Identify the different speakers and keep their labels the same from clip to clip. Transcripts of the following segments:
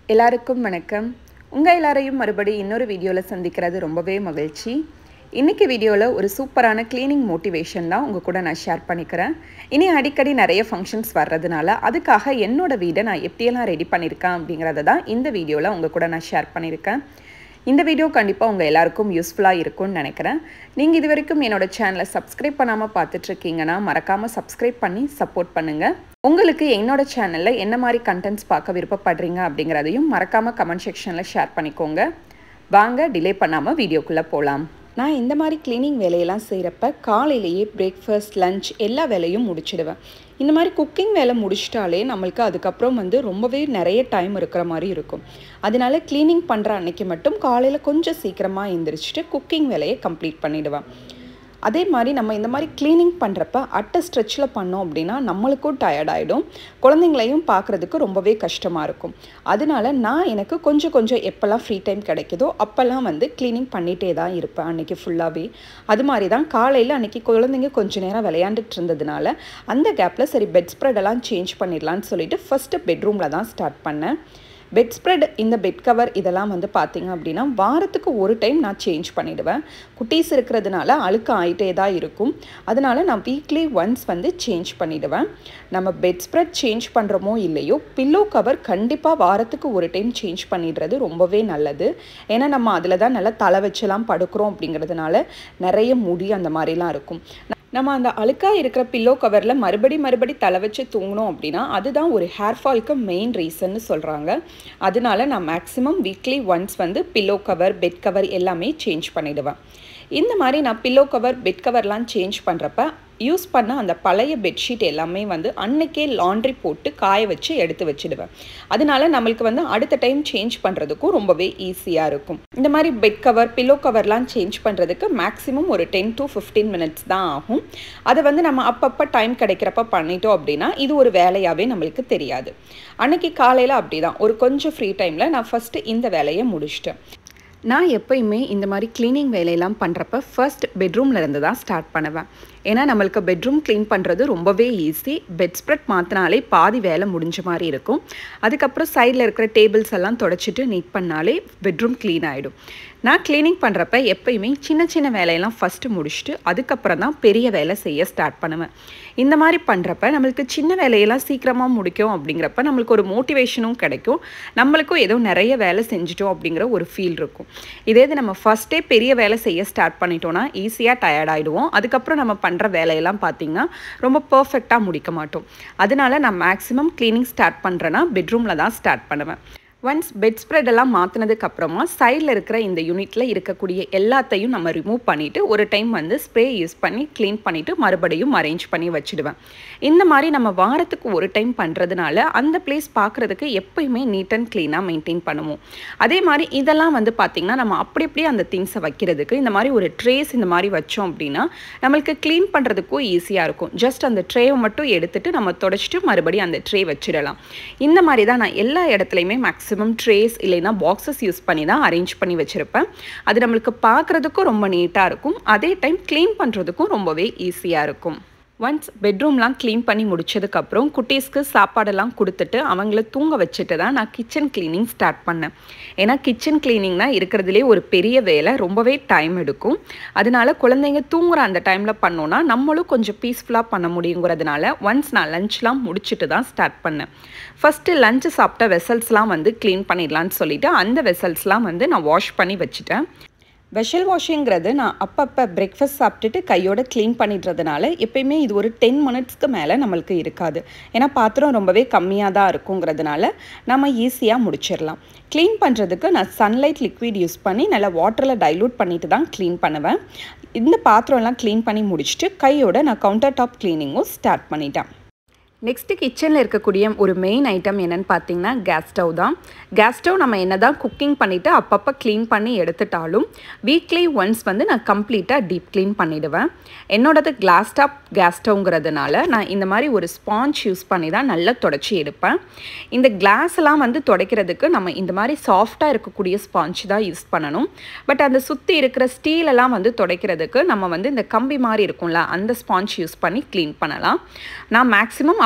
Speaker 1: எல்லாருக்கும் வணக்கம் உங்கள் எல்லாரையும் மறுபடி இன்னொரு வீடியோவில் சந்திக்கிறது ரொம்பவே மகிழ்ச்சி இன்றைக்கி வீடியோவில் ஒரு சூப்பரான க்ளீனிங் மோட்டிவேஷன் தான் உங்கள் கூட நான் ஷேர் பண்ணிக்கிறேன் இனி அடிக்கடி நிறைய ஃபங்க்ஷன்ஸ் வர்றதுனால அதுக்காக என்னோட வீடை நான் எப்படியெல்லாம் ரெடி பண்ணியிருக்கேன் அப்படிங்கிறத தான் இந்த வீடியோவில் உங்கள் கூட நான் ஷேர் பண்ணியிருக்கேன் இந்த வீடியோ கண்டிப்பாக உங்கள் எல்லாருக்கும் யூஸ்ஃபுல்லாக இருக்கும்னு நினைக்கிறேன் நீங்கள் இது வரைக்கும் என்னோட சேனலை சப்ஸ்கிரைப் பண்ணாமல் பார்த்துட்ருக்கீங்கன்னா மறக்காமல் சப்ஸ்கிரைப் பண்ணி சப்போர்ட் பண்ணுங்கள் உங்களுக்கு என்னோட சேனலில் என்ன மாதிரி கண்டென்ட்ஸ் பார்க்க விருப்பப்படுறீங்க அப்படிங்கிறதையும் மறக்காமல் கமெண்ட் செக்ஷனில் ஷேர் பண்ணிக்கோங்க வாங்க டிலே பண்ணாமல் வீடியோக்குள்ளே போகலாம் நான் இந்த மாதிரி க்ளீனிங் வேலையெல்லாம் செய்கிறப்ப காலையிலேயே பிரேக்ஃபாஸ்ட் லஞ்ச் எல்லா வேலையும் முடிச்சிடுவேன் இந்த மாதிரி குக்கிங் வேலை முடிச்சிட்டாலே நம்மளுக்கு அதுக்கப்புறம் வந்து ரொம்பவே நிறைய டைம் இருக்கிற மாதிரி இருக்கும் அதனால க்ளீனிங் பண்ணுற அன்னைக்கு மட்டும் காலையில் கொஞ்சம் சீக்கிரமாக எழுந்திரிச்சிட்டு குக்கிங் வேலையை கம்ப்ளீட் பண்ணிவிடுவேன் அதே மாதிரி நம்ம இந்த மாதிரி க்ளீனிங் பண்ணுறப்ப அட்டை ஸ்ட்ரெச்சில் பண்ணோம் அப்படின்னா நம்மளுக்கும் டயர்ட் ஆகிடும் குழந்தைங்களையும் பார்க்குறதுக்கு ரொம்பவே கஷ்டமாக இருக்கும் அதனால நான் எனக்கு கொஞ்சம் கொஞ்சம் எப்போல்லாம் ஃப்ரீ டைம் கிடைக்குதோ அப்போல்லாம் வந்து க்ளீனிங் பண்ணிகிட்டே தான் இருப்பேன் அன்றைக்கி ஃபுல்லாகவே அது மாதிரி தான் காலையில் அன்றைக்கி குழந்தைங்க கொஞ்சம் நேரம் விளையாண்டுட்டு இருந்ததுனால அந்த கேப்பில் சரி பெட் ஸ்ப்ரெடெல்லாம் சேஞ்ச் பண்ணிடலான்னு சொல்லிட்டு ஃபஸ்ட்டு பெட்ரூமில் தான் ஸ்டார்ட் பண்ணேன் பெட் ஸ்ப்ரெட் இந்த பெட் கவர் இதெல்லாம் வந்து பார்த்திங்க அப்படின்னா வாரத்துக்கு ஒரு டைம் நான் சேஞ்ச் பண்ணிவிடுவேன் குட்டீஸ் இருக்கிறதுனால அழுக்கு ஆகிட்டே தான் இருக்கும் அதனால் நான் வீக்லி ஒன்ஸ் வந்து சேஞ்ச் பண்ணிவிடுவேன் நம்ம பெட் ஸ்ப்ரெட் சேஞ்ச் பண்ணுறோமோ இல்லையோ பில்லோ கவர் கண்டிப்பாக வாரத்துக்கு ஒரு டைம் சேஞ்ச் பண்ணிடுறது ரொம்பவே நல்லது ஏன்னா நம்ம அதில் தான் நல்லா தலை வச்செல்லாம் படுக்கிறோம் அப்படிங்கிறதுனால நிறைய முடி அந்த மாதிரிலாம் இருக்கும் நம்ம அந்த அழுக்காக இருக்கிற பில்லோ கவரில் மறுபடி மறுபடி தலை வச்சு தூங்கினோம் அப்படின்னா அதுதான் ஒரு ஹேர் ஃபால்க்கு மெயின் ரீசன்னு சொல்கிறாங்க அதனால நான் மேக்ஸிமம் வீக்லி ஒன்ஸ் வந்து பில்லோ கவர் பெட் கவர் எல்லாமே சேஞ்ச் பண்ணிவிடுவேன் இந்த மாதிரி நான் பில்லோ கவர் பெட் கவர்லாம் சேஞ்ச் பண்ணுறப்ப யூஸ் பண்ண அந்த பழைய பெட்ஷீட் எல்லாமே வந்து அன்னைக்கே லாண்ட்ரி போட்டு காய வச்சு எடுத்து வச்சுடுவேன் அதனால நம்மளுக்கு வந்து அடுத்த டைம் சேஞ்ச் பண்ணுறதுக்கும் ரொம்பவே ஈஸியாக இருக்கும் இந்த மாதிரி பெட் கவர் பில்லோ கவர்லாம் சேஞ்ச் பண்ணுறதுக்கு மேக்ஸிமம் ஒரு டென் டு ஃபிஃப்டீன் மினிட்ஸ் தான் ஆகும் அதை வந்து நம்ம அப்பப்போ டைம் கிடைக்கிறப்ப பண்ணிட்டோம் அப்படின்னா இது ஒரு வேலையாகவே நம்மளுக்கு தெரியாது அன்னைக்கு காலையில் அப்படி தான் ஒரு கொஞ்சம் ஃப்ரீ டைமில் நான் ஃபஸ்ட்டு இந்த வேலையை முடிச்சிட்டேன் நான் எப்பயுமே இந்த மாதிரி க்ளீனிங் வேலையெல்லாம் பண்ணுறப்ப ஃபர்ஸ்ட் பெட்ரூமில் இருந்து தான் ஸ்டார்ட் பண்ணுவேன் ஏன்னா நம்மளுக்கு பெட்ரூம் க்ளீன் பண்ணுறது ரொம்பவே ஈஸி பெட் ஸ்ப்ரெட் மாற்றினாலே பாதி வேலை முடிஞ்ச மாதிரி இருக்கும் அதுக்கப்புறம் சைடில் இருக்கிற டேபிள்ஸ் எல்லாம் தொடச்சிட்டு நீட் பண்ணாலே பெட்ரூம் க்ளீன் ஆகிடும் நான் க்ளீனிங் பண்ணுறப்ப எப்பயுமே சின்ன சின்ன வேலையெல்லாம் ஃபஸ்ட்டு முடிச்சுட்டு அதுக்கப்புறம் தான் பெரிய வேலை செய்ய ஸ்டார்ட் பண்ணுவேன் இந்த மாதிரி பண்ணுறப்ப நம்மளுக்கு சின்ன வேலையெல்லாம் சீக்கிரமாக முடிக்கும் அப்படிங்கிறப்ப நம்மளுக்கு ஒரு மோட்டிவேஷனும் கிடைக்கும் நம்மளுக்கும் ஏதோ நிறைய வேலை செஞ்சிட்டோம் அப்படிங்கிற ஒரு ஃபீல் இருக்கும் இதே இது நம்ம ஃபஸ்ட்டே பெரிய வேலை செய்ய ஸ்டார்ட் பண்ணிட்டோன்னா ஈஸியாக டயர்ட் ஆகிடுவோம் அதுக்கப்புறம் நம்ம பண்ணுற வேலையெல்லாம் பார்த்திங்கன்னா ரொம்ப பர்ஃபெக்டாக முடிக்க மாட்டோம் அதனால நான் மேக்ஸிமம் க்ளீனிங் ஸ்டார்ட் பண்ணுறேன்னா பெட்ரூமில் தான் ஸ்டார்ட் பண்ணுவேன் ஒன்ஸ் பெட் ஸ்ப்ரெட் எல்லாம் மாற்றினதுக்கு அப்புறமா சைடில் இருக்கிற இந்த யூனிட்டில் இருக்கக்கூடிய எல்லாத்தையும் நம்ம ரிமூவ் பண்ணிவிட்டு ஒரு டைம் வந்து ஸ்ப்ரே யூஸ் பண்ணி க்ளீன் பண்ணிவிட்டு மறுபடியும் அரேஞ்ச் பண்ணி வச்சுடுவேன் இந்த மாதிரி நம்ம வாரத்துக்கு ஒரு டைம் பண்ணுறதுனால அந்த பிளேஸ் பார்க்குறதுக்கு எப்பயுமே நீட் அண்ட் க்ளீனாக மெயின்டைன் பண்ணுவோம் அதே மாதிரி இதெல்லாம் வந்து பார்த்திங்கன்னா நம்ம அப்படி அப்படியே அந்த திங்ஸை வைக்கிறதுக்கு இந்த மாதிரி ஒரு ட்ரேஸ் இந்த மாதிரி வச்சோம் அப்படின்னா நம்மளுக்கு க்ளீன் பண்ணுறதுக்கும் ஈஸியாக இருக்கும் ஜஸ்ட் அந்த ட்ரேவை மட்டும் எடுத்துகிட்டு நம்ம தொடச்சிட்டு மறுபடியும் அந்த ட்ரே வச்சிடலாம் இந்த மாதிரி தான் நான் எல்லா இடத்துலையுமே மேக்ஸிமம் மேக்ஸிமம் ட்ரேஸ் இல்லைன்னா பாக்ஸஸ் யூஸ் பண்ணி தான் அரேஞ்ச் பண்ணி வச்சுருப்பேன் அது நம்மளுக்கு பார்க்குறதுக்கும் ரொம்ப நீட்டாக இருக்கும் அதே டைம் க்ளீன் பண்ணுறதுக்கும் ரொம்பவே ஈஸியாக இருக்கும் ஒன்ஸ் பெட்ரூம்லாம் க்ளீன் பண்ணி முடிச்சதுக்கப்புறம் குட்டீஸ்க்கு சாப்பாடெல்லாம் கொடுத்துட்டு அவங்கள தூங்க வச்சுட்டு தான் நான் கிச்சன் க்ளீனிங் ஸ்டார்ட் பண்ணேன் ஏன்னா கிச்சன் க்ளீனிங்னா இருக்கிறதுலே ஒரு பெரிய வேலை ரொம்பவே டைம் எடுக்கும் அதனால குழந்தைங்க தூங்குற அந்த டைமில் பண்ணோன்னா நம்மளும் கொஞ்சம் பீஸ்ஃபுல்லாக பண்ண முடியுங்கிறதுனால ஒன்ஸ் நான் லஞ்ச்லாம் முடிச்சுட்டு தான் ஸ்டார்ட் பண்ணேன் ஃபஸ்ட்டு லஞ்சு சாப்பிட்ட வெசல்ஸ்லாம் வந்து க்ளீன் பண்ணிடலான்னு சொல்லிவிட்டு அந்த வெசல்ஸ்லாம் வந்து நான் வாஷ் பண்ணி வச்சுட்டேன் வெஷல் வாஷிங்கிறது நான் அப்பப்போ பிரேக்ஃபாஸ்ட் சாப்பிட்டுட்டு கையோட க்ளீன் பண்ணிடுறதுனால எப்பயுமே இது ஒரு டென் மினிட்ஸ்க்கு மேலே நம்மளுக்கு இருக்காது ஏன்னா பாத்திரம் ரொம்பவே கம்மியாக தான் இருக்குங்கிறதுனால நம்ம ஈஸியாக முடிச்சிடலாம் க்ளீன் பண்ணுறதுக்கு நான் சன்லைட் லிக்விட் யூஸ் பண்ணி நல்லா வாட்டரில் டைலூட் பண்ணிட்டு தான் க்ளீன் பண்ணுவேன் இந்த பாத்திரம்லாம் க்ளீன் பண்ணி முடிச்சுட்டு கையோட நான் கவுண்டர் டாப் க்ளீனிங்கும் ஸ்டார்ட் பண்ணிட்டேன் நெக்ஸ்ட்டு கிச்சனில் இருக்கக்கூடிய ஒரு மெயின் ஐட்டம் என்னென்னு பார்த்தீங்கன்னா கேஸ் ஸ்டவ் தான் கேஸ் ஸ்டவ் நம்ம என்ன தான் குக்கிங் பண்ணிவிட்டு அப்பப்போ க்ளீன் பண்ணி எடுத்துட்டாலும் வீக்லி ஒன்ஸ் வந்து நான் கம்ப்ளீட்டாக டீப் க்ளீன் பண்ணிவிடுவேன் என்னோடது கிளாஸ் டாப் கேஸ் ஸ்டவ்ங்கிறதுனால நான் இந்த மாதிரி ஒரு ஸ்பாஞ்ச் யூஸ் பண்ணி தான் நல்லா தொடச்சி எடுப்பேன் இந்த கிளாஸ் எல்லாம் வந்து துடைக்கிறதுக்கு நம்ம இந்த மாதிரி சாஃப்டாக இருக்கக்கூடிய ஸ்பாஞ்ச் தான் யூஸ் பண்ணணும் பட் அந்த சுற்றி இருக்கிற ஸ்டீல் எல்லாம் வந்து துடைக்கிறதுக்கு நம்ம வந்து இந்த கம்பி மாதிரி இருக்கும்ல அந்த ஸ்பாஞ்ச் யூஸ் பண்ணி க்ளீன் பண்ணலாம் நான் மேக்ஸிமம்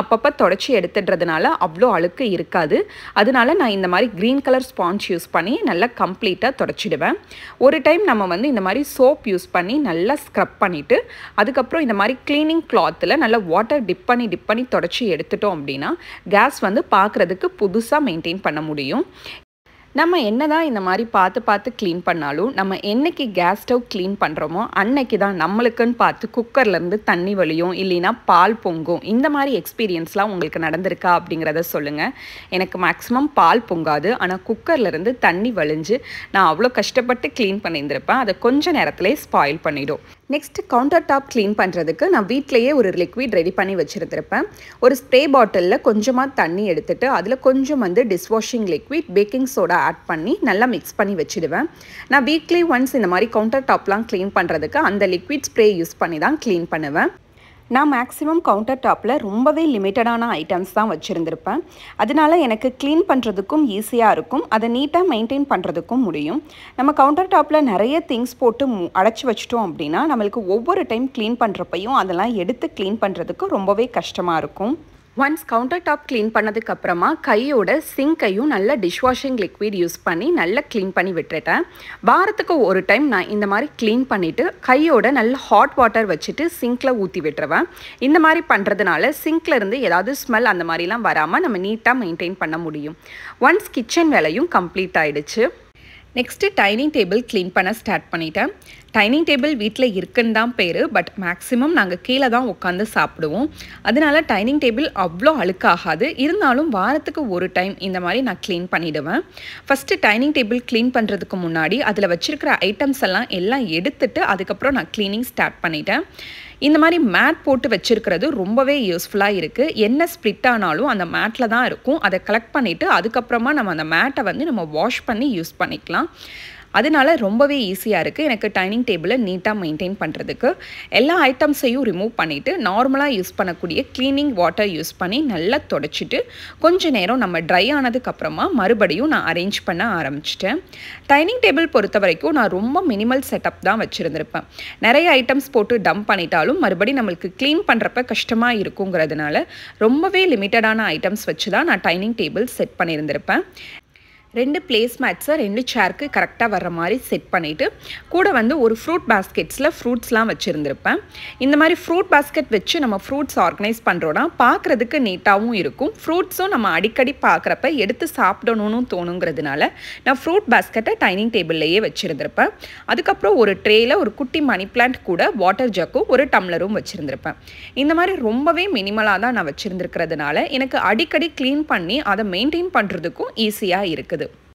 Speaker 1: அப்பப்போ தொடச்சி எடுத்துடுறதுனால அவ்வளோ அழுக்கு இருக்காது அதனால நான் இந்த மாதிரி க்ரீன் கலர் ஸ்பாஞ்ச் யூஸ் பண்ணி நல்லா கம்ப்ளீட்டாக தொடச்சிடுவேன் ஒரு டைம் நம்ம வந்து இந்த மாதிரி சோப் யூஸ் பண்ணி நல்லா ஸ்க்ரப் பண்ணிவிட்டு அதுக்கப்புறம் இந்த மாதிரி க்ளீனிங் கிளாத்தில் நல்லா வாட்டர் டிப் பண்ணி டிப் பண்ணி தொடச்சி எடுத்துட்டோம் அப்படின்னா கேஸ் வந்து பார்க்குறதுக்கு புதுசாக மெயின்டைன் பண்ண முடியும் நம்ம என்ன தான் இந்த மாதிரி பார்த்து பார்த்து க்ளீன் பண்ணாலும் நம்ம என்னைக்கு கேஸ் ஸ்டவ் க்ளீன் பண்ணுறோமோ அன்னைக்கு தான் நம்மளுக்குன்னு பார்த்து குக்கர்லேருந்து தண்ணி வலியும் இல்லைன்னா பால் பொங்கும் இந்த மாதிரி எக்ஸ்பீரியன்ஸ்லாம் உங்களுக்கு நடந்திருக்கா அப்படிங்கிறத சொல்லுங்கள் எனக்கு மேக்ஸிமம் பால் பொங்காது ஆனால் குக்கர்லேருந்து தண்ணி வலிஞ்சு நான் அவ்வளோ கஷ்டப்பட்டு க்ளீன் பண்ணியிருந்திருப்பேன் அதை கொஞ்ச நேரத்திலே ஸ்பாயில் பண்ணிடும் நெக்ஸ்ட் கவுண்டர் டாப் க்ளீன் பண்ணுறதுக்கு நான் வீட்லேயே ஒரு லிக்விட் ரெடி பண்ணி வச்சுருந்துருப்பேன் ஒரு ஸ்ப்ரே பாட்டிலில் கொஞ்சமாக தண்ணி எடுத்துட்டு அதில் கொஞ்சம் வந்து dishwashing liquid baking soda add பண்ணி நல்லா மிக்ஸ் பண்ணி வச்சுடுவேன் நான் வீக்லி ஒன்ஸ் இந்த மாதிரி கவுண்டர் டாப்லாம் க்ளீன் பண்ணுறதுக்கு அந்த லிக்விட் ஸ்ப்ரே யூஸ் பண்ணி தான் க்ளீன் பண்ணுவேன் நான் மேக்ஸிமம் கவுண்டர் டாப்பில் ரொம்பவே லிமிட்டடான ஐட்டம்ஸ் தான் வச்சுருந்துருப்பேன் அதனால எனக்கு க்ளீன் பண்ணுறதுக்கும் ஈஸியாக இருக்கும் அதை நீட்டாக மெயின்டைன் பண்ணுறதுக்கும் முடியும் நம்ம கவுண்டர் டாப்பில் நிறைய திங்ஸ் போட்டு அடைச்சி வச்சிட்டோம் அப்படின்னா நம்மளுக்கு ஒவ்வொரு டைம் க்ளீன் பண்ணுறப்பையும் அதெல்லாம் எடுத்து க்ளீன் பண்ணுறதுக்கு ரொம்பவே கஷ்டமாக இருக்கும் ஒன்ஸ் கவுண்டர் டாப் க்ளீன் பண்ணதுக்கப்புறமா கையோட சிங்கையும் நல்ல டிஷ்வாஷிங் லிக்விட் யூஸ் பண்ணி நல்லா க்ளீன் பண்ணி விட்டுட்டேன் வாரத்துக்கு ஒரு டைம் நான் இந்த மாதிரி க்ளீன் பண்ணிவிட்டு கையோட நல்ல ஹாட் வாட்டர் வச்சுட்டு சிங்க்கில் ஊற்றி விட்டுருவேன் இந்த மாதிரி பண்ணுறதுனால சிங்க்ல இருந்து ஏதாவது ஸ்மெல் அந்த மாதிரிலாம் வராமல் நம்ம நீட்டாக மெயின்டைன் பண்ண முடியும் ஒன்ஸ் கிச்சன் வேலையும் கம்ப்ளீட் ஆகிடுச்சு நெக்ஸ்ட்டு டைனிங் டேபிள் க்ளீன் பண்ண ஸ்டார்ட் பண்ணிட்டேன் டைனிங் டேபிள் வீட்டில் இருக்குன்னு தான் பேர் பட் மேக்ஸிமம் நாங்கள் கீழே தான் உட்காந்து சாப்பிடுவோம் அதனால டைனிங் டேபிள் அவ்வளோ அழுக்காகாது இருந்தாலும் வாரத்துக்கு ஒரு டைம் இந்த மாதிரி நான் க்ளீன் பண்ணிவிடுவேன் ஃபஸ்ட்டு டைனிங் டேபிள் க்ளீன் பண்ணுறதுக்கு முன்னாடி அதில் வச்சுருக்கிற ஐட்டம்ஸ் எல்லாம் எல்லாம் எடுத்துட்டு அதுக்கப்புறம் நான் க்ளீனிங் ஸ்டார்ட் பண்ணிட்டேன் இந்த மாதிரி மேட் போட்டு வச்சுருக்கிறது ரொம்பவே யூஸ்ஃபுல்லாக இருக்குது என்ன ஸ்ப்ளிட் ஆனாலும் அந்த மேட்டில் தான் இருக்கும் அதை கலெக்ட் பண்ணிவிட்டு அதுக்கப்புறமா நம்ம அந்த மேட்டை வந்து நம்ம வாஷ் பண்ணி யூஸ் பண்ணிக்கலாம் அதனால ரொம்பவே ஈஸியாக இருக்குது எனக்கு டைனிங் டேபிளை நீட்டாக மெயின்டைன் பண்ணுறதுக்கு எல்லா ஐட்டம்ஸையும் ரிமூவ் பண்ணிவிட்டு நார்மலாக யூஸ் பண்ணக்கூடிய க்ளீனிங் வாட்டர் யூஸ் பண்ணி நல்லா தொடச்சிட்டு கொஞ்ச நேரம் நம்ம ட்ரை ஆனதுக்கப்புறமா மறுபடியும் நான் அரேஞ்ச் பண்ண ஆரம்பிச்சிட்டேன் டைனிங் டேபிள் பொறுத்த வரைக்கும் நான் ரொம்ப மினிமல் செட்டப் தான் வச்சுருந்துருப்பேன் நிறைய ஐட்டம்ஸ் போட்டு டம்ப் பண்ணிட்டாலும் மறுபடியும் நம்மளுக்கு க்ளீன் பண்ணுறப்ப கஷ்டமாக இருக்குங்கிறதுனால ரொம்பவே லிமிட்டடான ஐட்டம்ஸ் வச்சு தான் நான் டைனிங் டேபிள் செட் பண்ணியிருந்திருப்பேன் ரெண்டு பிளேஸ் மேட்ஸை ரெண்டு சேருக்கு கரெக்டாக வர்ற மாதிரி செட் பண்ணிவிட்டு கூட வந்து ஒரு ஃப்ரூட் பாஸ்கெட்ஸில் ஃப்ரூட்ஸ்லாம் வச்சுருந்துருப்பேன் இந்த மாதிரி ஃப்ரூட் பாஸ்கெட் வச்சு நம்ம ஃப்ரூட்ஸ் ஆர்கனைஸ் பண்ணுறோன்னா பார்க்குறதுக்கு நீட்டாகவும் இருக்கும் ஃப்ரூட்ஸும் நம்ம அடிக்கடி பார்க்குறப்ப எடுத்து சாப்பிடணும்னு தோணுங்கிறதுனால நான் ஃப்ரூட் பாஸ்கெட்டை டைனிங் டேபிள்லையே வச்சுருந்துருப்பேன் அதுக்கப்புறம் ஒரு ட்ரேயில் ஒரு குட்டி மணி பிளான்ட் கூட வாட்டர் ஜக்கும் ஒரு டம்ளரும் வச்சுருந்துருப்பேன் இந்த மாதிரி ரொம்பவே மினிமலாக தான் நான் வச்சுருந்துருக்கிறதுனால எனக்கு அடிக்கடி க்ளீன் பண்ணி அதை மெயின்டைன் பண்ணுறதுக்கும் ஈஸியாக இருக்குது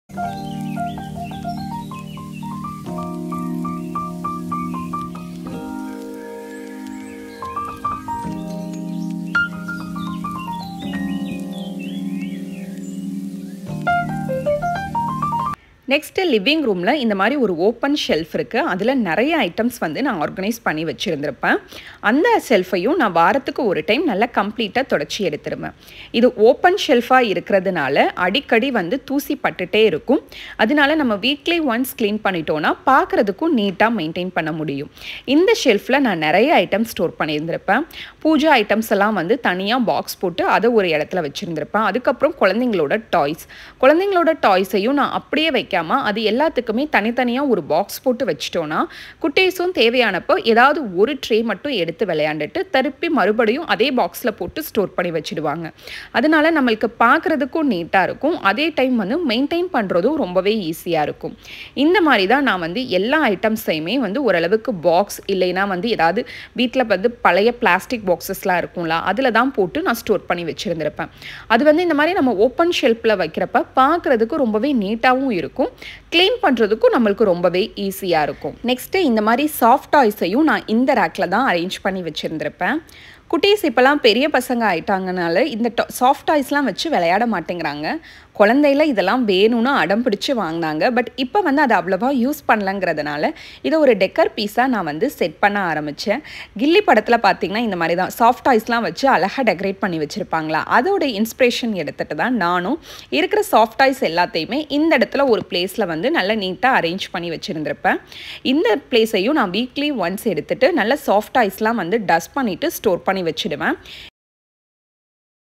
Speaker 1: நெக்ஸ்ட்டு லிவிங் ரூமில் இந்த மாதிரி ஒரு ஓப்பன் ஷெல்ஃப் இருக்குது அதில் நிறைய ஐட்டம்ஸ் வந்து நான் ஆர்கனைஸ் பண்ணி வச்சுருந்துருப்பேன் அந்த ஷெல்ஃபையும் நான் வாரத்துக்கு ஒரு டைம் நல்லா கம்ப்ளீட்டாக தொடச்சி எடுத்துருவேன் இது ஓப்பன் ஷெல்ஃபாக இருக்கிறதுனால அடிக்கடி வந்து தூசி பட்டுட்டே இருக்கும் அதனால நம்ம வீக்லி ஒன்ஸ் க்ளீன் பண்ணிட்டோன்னா பார்க்குறதுக்கும் நீட்டாக மெயின்டைன் பண்ண முடியும் இந்த ஷெல்ஃபில் நான் நிறைய ஐட்டம்ஸ் ஸ்டோர் பண்ணியிருந்திருப்பேன் பூஜா ஐட்டம்ஸ் எல்லாம் வந்து தனியாக பாக்ஸ் போட்டு அதை ஒரு இடத்துல வச்சுருந்துருப்பேன் அதுக்கப்புறம் குழந்தைங்களோட டாய்ஸ் குழந்தைங்களோட டாய்ஸையும் நான் அப்படியே வைக்க வைக்காமல் அது எல்லாத்துக்குமே தனித்தனியாக ஒரு பாக்ஸ் போட்டு வச்சிட்டோன்னா குட்டீஸும் தேவையானப்போ ஏதாவது ஒரு ட்ரே மட்டும் எடுத்து விளையாண்டுட்டு திருப்பி மறுபடியும் அதே பாக்ஸில் போட்டு ஸ்டோர் பண்ணி வச்சுடுவாங்க அதனால நம்மளுக்கு பார்க்குறதுக்கும் நீட்டாக இருக்கும் அதே டைம் வந்து மெயின்டைன் பண்ணுறதும் ரொம்பவே ஈஸியாக இருக்கும் இந்த மாதிரி தான் நான் வந்து எல்லா ஐட்டம்ஸையுமே வந்து ஓரளவுக்கு பாக்ஸ் இல்லைன்னா வந்து ஏதாவது வீட்டில் வந்து பழைய பிளாஸ்டிக் பாக்ஸஸ்லாம் இருக்கும்ல அதில் தான் போட்டு நான் ஸ்டோர் பண்ணி வச்சுருந்துருப்பேன் அது வந்து இந்த மாதிரி நம்ம ஓப்பன் ஷெல்ஃபில் வைக்கிறப்ப பார்க்குறதுக்கு ரொம்பவே நீட்டாகவும் இருக்கும் க்ளீன் பண்ணுறதுக்கும் நம்மளுக்கு ரொம்பவே ஈஸியாக இருக்கும் நெக்ஸ்ட்டு இந்த மாதிரி சாஃப்ட் டாய்ஸையும் நான் இந்த ரேக்கில் தான் அரேஞ்ச் பண்ணி வச்சுருந்துருப்பேன் குட்டீஸ் இப்போலாம் பெரிய பசங்க ஆயிட்டாங்கனால இந்த சாஃப்ட் டாய்ஸ்லாம் வச்சு விளையாட மாட்டேங்கிறாங்க குழந்தையில இதெல்லாம் வேணும்னு அடம் பிடிச்சி வாங்கினாங்க பட் இப்போ வந்து அதை அவ்வளோவா யூஸ் பண்ணலங்கிறதுனால இதை ஒரு டெக்கர் பீஸாக நான் வந்து செட் பண்ண ஆரம்பித்தேன் கில்லி படத்தில் பார்த்தீங்கன்னா இந்த மாதிரி தான் சாஃப்ட் டாய்ஸ்லாம் வச்சு அழகாக டெக்கரேட் பண்ணி வச்சுருப்பாங்களா அதோட இன்ஸ்பிரேஷன் எடுத்துகிட்டு தான் நானும் இருக்கிற சாஃப்ட் டாய்ஸ் எல்லாத்தையுமே இந்த இடத்துல ஒரு பிளேஸில் வந்து நல்லா நீட்டாக அரேஞ்ச் பண்ணி வச்சுருந்துருப்பேன் இந்த பிளேஸையும் நான் வீக்லி ஒன்ஸ் எடுத்துகிட்டு நல்ல சாஃப்ட் டாய்ஸ்லாம் வந்து டஸ்ட் பண்ணிவிட்டு ஸ்டோர் பண்ணி வச்சுடுவேன்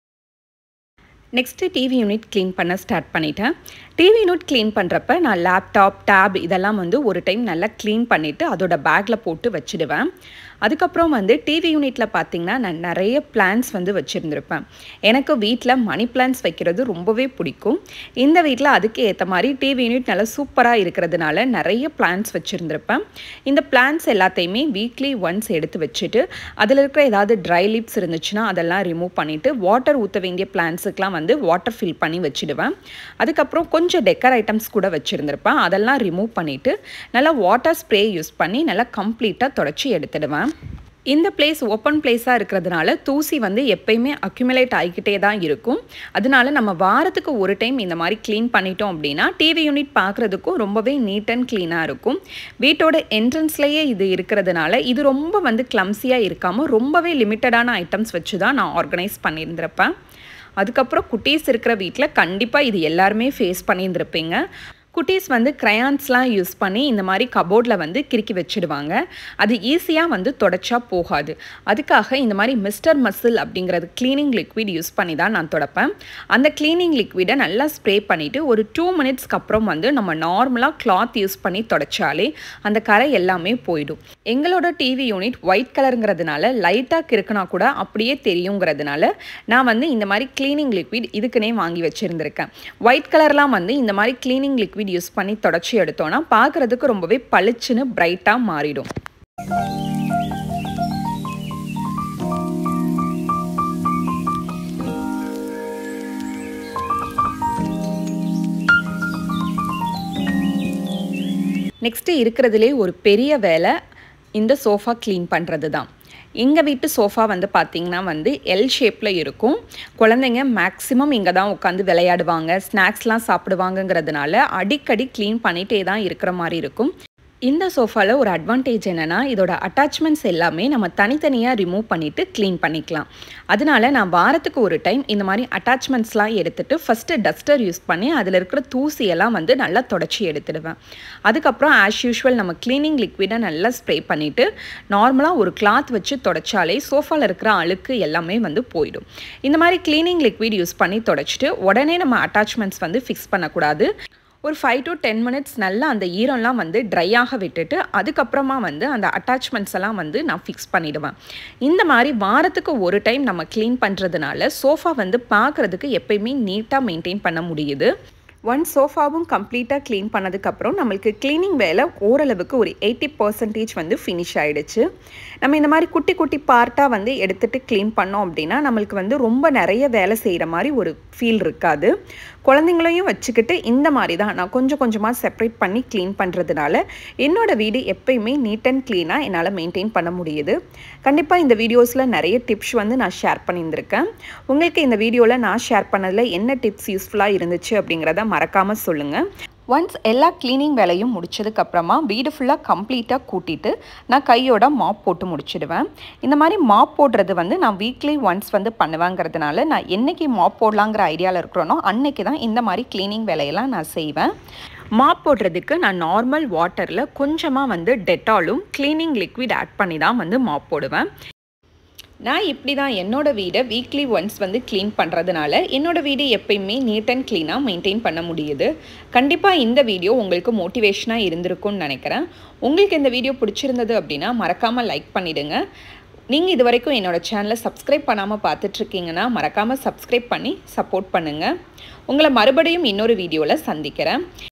Speaker 1: நெக்ஸ்ட்டு டிவி யூனிட் க்ளீன் பண்ண ஸ்டார்ட் பண்ணிட்டேன் டிவி யூனிட் க்ளீன் பண்ணுறப்ப நான் லேப்டாப் டேப் இதெல்லாம் வந்து ஒரு டைம் நல்லா க்ளீன் பண்ணிவிட்டு அதோட பேக்கில் போட்டு வச்சுடுவேன் அதுக்கப்புறம் வந்து டிவி யூனிட்டில் பார்த்திங்கன்னா நான் நிறைய பிளான்ஸ் வந்து வச்சுருந்துருப்பேன் எனக்கு வீட்டில் மணி பிளான்ஸ் வைக்கிறது ரொம்பவே பிடிக்கும் இந்த வீட்டில் அதுக்கு ஏற்ற மாதிரி டிவி யூனிட் நல்லா சூப்பராக இருக்கிறதுனால நிறைய பிளான்ஸ் வச்சுருந்துருப்பேன் இந்த பிளான்ஸ் எல்லாத்தையுமே வீக்லி ஒன்ஸ் எடுத்து வச்சுட்டு அதில் இருக்கிற ஏதாவது ட்ரை லிப்ஸ் இருந்துச்சுன்னா அதெல்லாம் ரிமூவ் பண்ணிவிட்டு வாட்டர் ஊற்ற வேண்டிய பிளான்ஸுக்கெலாம் வந்து வாட்டர் ஃபில் பண்ணி வச்சுடுவேன் அதுக்கப்புறம் கொஞ்சம் டெக்கர் ஐட்டம்ஸ் கூட வச்சுருந்துருப்பேன் அதெல்லாம் ரிமூவ் பண்ணிவிட்டு நல்லா வாட்டர் ஸ்ப்ரே யூஸ் பண்ணி நல்லா கம்ப்ளீட்டாக தொடச்சி எடுத்துடுவேன் இந்த பிளேஸ் ஓப்பன் பிளேஸாக இருக்கிறதுனால தூசி வந்து எப்பயுமே அக்யூமுலேட் ஆகிக்கிட்டே தான் இருக்கும் அதனால நம்ம வாரத்துக்கு ஒரு டைம் இந்த மாதிரி க்ளீன் பண்ணிட்டோம் அப்படின்னா டிவி யூனிட் பார்க்குறதுக்கும் ரொம்பவே நீட் அண்ட் க்ளீனாக இருக்கும் வீட்டோட என்ட்ரன்ஸ்லேயே இது இருக்கிறதுனால இது ரொம்ப வந்து கிளம்ஸியாக இருக்காமல் ரொம்பவே லிமிட்டடான ஐட்டம்ஸ் வச்சு தான் நான் ஆர்கனைஸ் பண்ணியிருந்திருப்பேன் அதுக்கப்புறம் குட்டீஸ் இருக்கிற வீட்டில் கண்டிப்பாக இது எல்லாருமே ஃபேஸ் பண்ணியிருந்திருப்பீங்க குட்டீஸ் வந்து க்ரையான்ஸ்லாம் யூஸ் பண்ணி இந்த மாதிரி கபோர்டில் வந்து கிறுக்கி வச்சுடுவாங்க அது ஈஸியாக வந்து தொடச்சா போகாது அதுக்காக இந்த மாதிரி மிஸ்டர் மசில் அப்படிங்கிறது க்ளீனிங் லிக்விட் யூஸ் பண்ணி தான் நான் தொடப்பேன் அந்த க்ளீனிங் லிக்விடை நல்லா ஸ்ப்ரே பண்ணிவிட்டு ஒரு டூ மினிட்ஸ்க்கு அப்புறம் வந்து நம்ம நார்மலாக கிளாத் யூஸ் பண்ணி தொடச்சாலே அந்த கரை எல்லாமே போயிடும் எங்களோட டிவி யூனிட் ஒயிட் கலருங்கிறதுனால லைட்டாக கிறுக்குனா கூட அப்படியே தெரியுங்கிறதுனால நான் வந்து இந்த மாதிரி க்ளீனிங் லிக்விட் இதுக்குன்னே வாங்கி வச்சுருந்துருக்கேன் ஒயிட் கலர்லாம் வந்து இந்த மாதிரி க்ளீனிங் லிக்விட் லிக்விட் யூஸ் பண்ணி தொடச்சி எடுத்தோன்னா பார்க்குறதுக்கு ரொம்பவே பளிச்சுன்னு பிரைட்டாக மாறிடும் நெக்ஸ்ட்டு இருக்கிறதுலே ஒரு பெரிய வேலை இந்த சோஃபா க்ளீன் பண்ணுறது தான் எங்கள் வீட்டு சோஃபா வந்து பார்த்திங்கன்னா வந்து எல் ஷேப்பில் இருக்கும் குழந்தைங்க மேக்ஸிமம் இங்கே தான் உட்காந்து விளையாடுவாங்க ஸ்நாக்ஸ்லாம் சாப்பிடுவாங்கங்கிறதுனால அடிக்கடி க்ளீன் பண்ணிகிட்டே தான் இருக்கிற மாதிரி இருக்கும் இந்த சோஃபாவில் ஒரு அட்வான்டேஜ் என்னென்னா இதோட அட்டாச்மெண்ட்ஸ் எல்லாமே நம்ம தனித்தனியாக ரிமூவ் பண்ணிவிட்டு க்ளீன் பண்ணிக்கலாம் அதனால நான் வாரத்துக்கு ஒரு டைம் இந்த மாதிரி அட்டாச்மெண்ட்ஸ்லாம் எடுத்துகிட்டு ஃபஸ்ட்டு டஸ்டர் யூஸ் பண்ணி அதில் இருக்கிற தூசியெல்லாம் வந்து நல்லா தொடச்சி எடுத்துடுவேன் அதுக்கப்புறம் ஆஸ் யூஷுவல் நம்ம க்ளீனிங் லிக்விடை நல்லா ஸ்ப்ரே பண்ணிவிட்டு நார்மலாக ஒரு கிளாத் வச்சு தொடச்சாலே சோஃபாவில் இருக்கிற அழுக்கு எல்லாமே வந்து போயிடும் இந்த மாதிரி க்ளீனிங் லிக்விட் யூஸ் பண்ணி தொடச்சிட்டு உடனே நம்ம அட்டாச்மெண்ட்ஸ் வந்து ஃபிக்ஸ் பண்ணக்கூடாது ஒரு ஃபைவ் டு டென் மினிட்ஸ் நல்லா அந்த ஈரம்லாம் வந்து ட்ரை ஆக விட்டுட்டு அதுக்கப்புறமா வந்து அந்த அட்டாச்மெண்ட்ஸ் எல்லாம் வந்து நான் ஃபிக்ஸ் பண்ணிவிடுவேன் இந்த மாதிரி வாரத்துக்கு ஒரு டைம் நம்ம க்ளீன் பண்ணுறதுனால சோஃபா வந்து பார்க்குறதுக்கு எப்பயுமே நீட்டாக மெயின்டைன் பண்ண முடியுது ஒன் சோஃபாவும் கம்ப்ளீட்டாக க்ளீன் பண்ணதுக்கப்புறம் நம்மளுக்கு க்ளீனிங் வேலை ஓரளவுக்கு ஒரு எயிட்டி பர்சன்டேஜ் வந்து ஃபினிஷ் ஆகிடுச்சு நம்ம இந்த மாதிரி குட்டி குட்டி பார்ட்டாக வந்து எடுத்துகிட்டு க்ளீன் பண்ணோம் அப்படின்னா நம்மளுக்கு வந்து ரொம்ப நிறைய வேலை செய்கிற மாதிரி ஒரு ஃபீல் இருக்காது குழந்தைங்களையும் வச்சுக்கிட்டு இந்த மாதிரி தான் நான் கொஞ்சம் கொஞ்சமாக செப்பரேட் பண்ணி க்ளீன் பண்ணுறதுனால என்னோடய வீடு எப்பயுமே நீட் அண்ட் க்ளீனாக என்னால் மெயின்டைன் பண்ண முடியுது கண்டிப்பாக இந்த வீடியோஸில் நிறைய டிப்ஸ் வந்து நான் ஷேர் பண்ணியிருந்திருக்கேன் உங்களுக்கு இந்த வீடியோவில் நான் ஷேர் பண்ணதில் என்ன டிப்ஸ் யூஸ்ஃபுல்லாக இருந்துச்சு அப்படிங்கிறத மறக்காமல் சொல்லுங்கள் ஒன்ஸ் எல்லா க்ளீனிங் வேலையும் முடிச்சதுக்கப்புறமா வீடு ஃபுல்லாக கம்ப்ளீட்டாக கூட்டிட்டு நான் கையோட மாப் போட்டு முடிச்சிடுவேன் இந்த மாதிரி மாப் போடுறது வந்து நான் வீக்லி ஒன்ஸ் வந்து பண்ணுவேங்கிறதுனால நான் என்றைக்கு மாப் போடலாங்கிற ஐடியாவில் இருக்கிறோனோ அன்னைக்கு தான் இந்த மாதிரி க்ளீனிங் வேலையெல்லாம் நான் செய்வேன் மாப் போடுறதுக்கு நான் நார்மல் வாட்டரில் கொஞ்சமாக வந்து டெட்டாலும் க்ளீனிங் லிக்விட் ஆட் பண்ணி தான் வந்து மாப் போடுவேன் நான் இப்படி தான் என்னோடய வீடை வீக்லி ஒன்ஸ் வந்து க்ளீன் பண்ணுறதுனால என்னோடய வீடு எப்பயுமே நீட் அண்ட் க்ளீனாக மெயின்டைன் பண்ண முடியுது கண்டிப்பாக இந்த வீடியோ உங்களுக்கு மோட்டிவேஷனாக இருந்திருக்கும்னு நினைக்கிறேன் உங்களுக்கு இந்த வீடியோ பிடிச்சிருந்தது அப்படின்னா மறக்காமல் லைக் பண்ணிவிடுங்க நீங்கள் இது வரைக்கும் என்னோடய சேனலை சப்ஸ்கிரைப் பண்ணாமல் பார்த்துட்ருக்கீங்கன்னா மறக்காமல் சப்ஸ்கிரைப் பண்ணி சப்போர்ட் பண்ணுங்கள் உங்களை மறுபடியும் இன்னொரு வீடியோவில் சந்திக்கிறேன்